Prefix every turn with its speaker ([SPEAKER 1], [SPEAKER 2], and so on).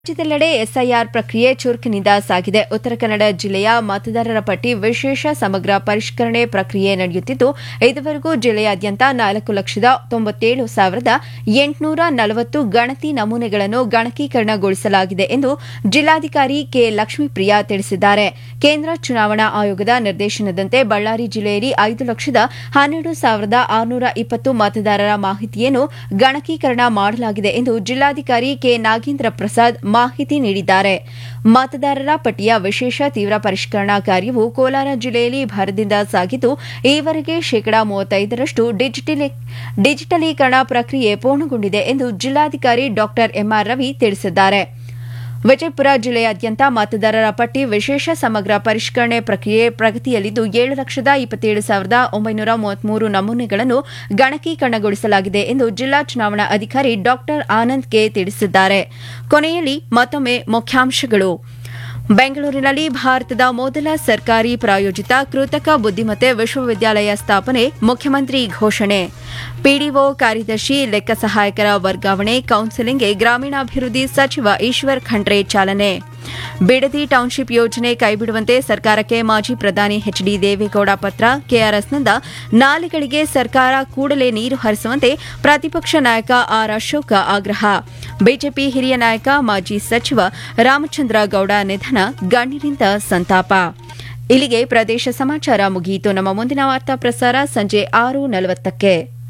[SPEAKER 1] ರಾಜ್ಯದೆಲ್ಲೆಡೆ ಎಸ್ಐಆರ್ ಪ್ರಕ್ರಿಯೆ ಚುರುಕಿನಿಂದ ಸಾಗಿದೆ ಉತ್ತರ ಕನ್ನಡ ಜಿಲ್ಲೆಯ ಮತದಾರರ ಪಟ್ಟಿ ವಿಶೇಷ ಸಮಗ್ರ ಪರಿಷ್ಕರಣೆ ಪ್ರಕ್ರಿಯೆ ನಡೆಯುತ್ತಿದ್ದು ಇದುವರೆಗೂ ಜಿಲ್ಲೆಯಾದ್ಯಂತ ನಾಲ್ಕು ಲಕ್ಷದ ತೊಂಬತ್ತೇಳು ಸಾವಿರದ ಎಂಟುನೂರ ನಲವತ್ತು ಗಣತಿ ನಮೂನೆಗಳನ್ನು ಗಣಕೀಕರಣಗೊಳಿಸಲಾಗಿದೆ ಎಂದು ಜಿಲ್ಲಾಧಿಕಾರಿ ಕೆ ಲಕ್ಷ್ಮೀಪ್ರಿಯಾ ತಿಳಿಸಿದ್ದಾರೆ ಕೇಂದ್ರ ಚುನಾವಣಾ ಆಯೋಗದ ನಿರ್ದೇಶನದಂತೆ ಬಳ್ಳಾರಿ ಜಿಲ್ಲೆಯಲ್ಲಿ ಐದು ಲಕ್ಷದ ಹನ್ನೆರಡು ಸಾವಿರದ ಆರುನೂರ ಇಪ್ಪತ್ತು ಮತದಾರರ ಮಾಹಿತಿಯನ್ನು ಗಣಕೀಕರಣ ಮಾಡಲಾಗಿದೆ ಎಂದು ಜಿಲ್ಲಾಧಿಕಾರಿ ಕೆ ನಾಗೇಂದ್ರ ಪ್ರಸಾದ್ ಮಾಹಿತಿ ನೀಡಿದ್ದಾರೆ ಮತದಾರರ ಪಟ್ಟಿಯ ವಿಶೇಷ ತೀವ್ರ ಪರಿಷ್ಕರಣಾ ಕಾರ್ಯವು ಕೋಲಾರ ಜಿಲ್ಲೆಯಲ್ಲಿ ಭರದಿಂದ ಸಾಗಿದ್ದು ಈವರೆಗೆ ಶೇಕಡಾ ಮೂವತ್ತೈದರಷ್ಟು ಡಿಜಿಟಲೀಕರಣ ಪ್ರಕ್ರಿಯೆ ಪೂರ್ಣಗೊಂಡಿದೆ ಎಂದು ಜಿಲ್ಲಾಧಿಕಾರಿ ಡಾ ಎಂಆರ್ ರವಿ ತಿಳಿಸಿದ್ದಾರೆ ವಿಜಯಪುರ ಜಿಲ್ಲೆಯಾದ್ಯಂತ ಮತದಾರರ ಪಟ್ಟಿ ವಿಶೇಷ ಸಮಗ್ರ ಪರಿಷ್ಕರಣೆ ಪ್ರಕ್ರಿಯೆ ಪ್ರಗತಿಯಲ್ಲಿದ್ದು ಏಳು ಲಕ್ಷದ ಇಪ್ಪತ್ತೇಳು ಸಾವಿರದ ಒಂಬೈನೂರ ಮೂವತ್ಮೂರು ನಮೂನೆಗಳನ್ನು ಗಣಕೀಕರಣಗೊಳಿಸಲಾಗಿದೆ ಎಂದು ಜಿಲ್ಲಾ ಚುನಾವಣಾ ಅಧಿಕಾರಿ ಡಾ ಆನಂದ್ ಕೆ ತಿಳಿಸಿದ್ದಾರೆ ಕೊನೆಯಲ್ಲಿ ಮತ್ತೊಮ್ಮೆ ಮುಖ್ಯಾಂಶಗಳು ಬೆಂಗಳೂರಿನಲ್ಲಿ ಭಾರತದ ಮೊದಲ ಸರ್ಕಾರಿ ಪ್ರಾಯೋಜಿತ ಕೃತಕ ಬುದ್ದಿಮತ್ತೆ ವಿಶ್ವವಿದ್ಯಾಲಯ ಸ್ಥಾಪನೆ ಮುಖ್ಯಮಂತ್ರಿ ಘೋಷಣೆ ಪಿಡಿಒ ಕಾರ್ಯದರ್ಶಿ ಲೆಕ್ಕ ಸಹಾಯಕರ ವರ್ಗಾವಣೆ ಕೌನ್ಸೆಲಿಂಗ್ಗೆ ಗ್ರಾಮೀಣಾಭಿವೃದ್ಧಿ ಸಚಿವ ಈಶ್ವರ್ ಖಂಡ್ರೆ ಚಾಲನೆ ಬಿಡದಿ ಟೌನ್ಶಿಪ್ ಯೋಜನೆ ಕೈಬಿಡುವಂತೆ ಸರ್ಕಾರಕ್ಕೆ ಮಾಜಿ ಪ್ರಧಾನಿ ಎಚ್ ಡಿ ದೇವೇಗೌಡ ಪತ್ರ ಕೆಆರ್ಎಸ್ನಿಂದ ನಾಲೆಗಳಿಗೆ ಸರ್ಕಾರ ಕೂಡಲೇ ನೀರು ಹರಿಸುವಂತೆ ಪ್ರತಿಪಕ್ಷ ನಾಯಕ ಆರ್ ಅಶೋಕ ಆಗ್ರಹ ಬಿಜೆಪಿ ಹಿರಿಯ ನಾಯಕ ಮಾಜಿ ಸಚಿವ ರಾಮಚಂದ್ರ ಗೌಡ ನಿಧನ ಗಣ್ಯರಿಂದ ಸಂತಾಪ ಇಲ್ಲಿಗೆ ಪ್ರದೇಶ ಸಮಾಚಾರ ಮುಗಿಯಿತು ನಮ್ಮ ಮುಂದಿನ ವಾರ್ತಾ ಪ್ರಸಾರ ಸಂಜೆ ಆರು ನಲವತ್ತಕ್ಕೆ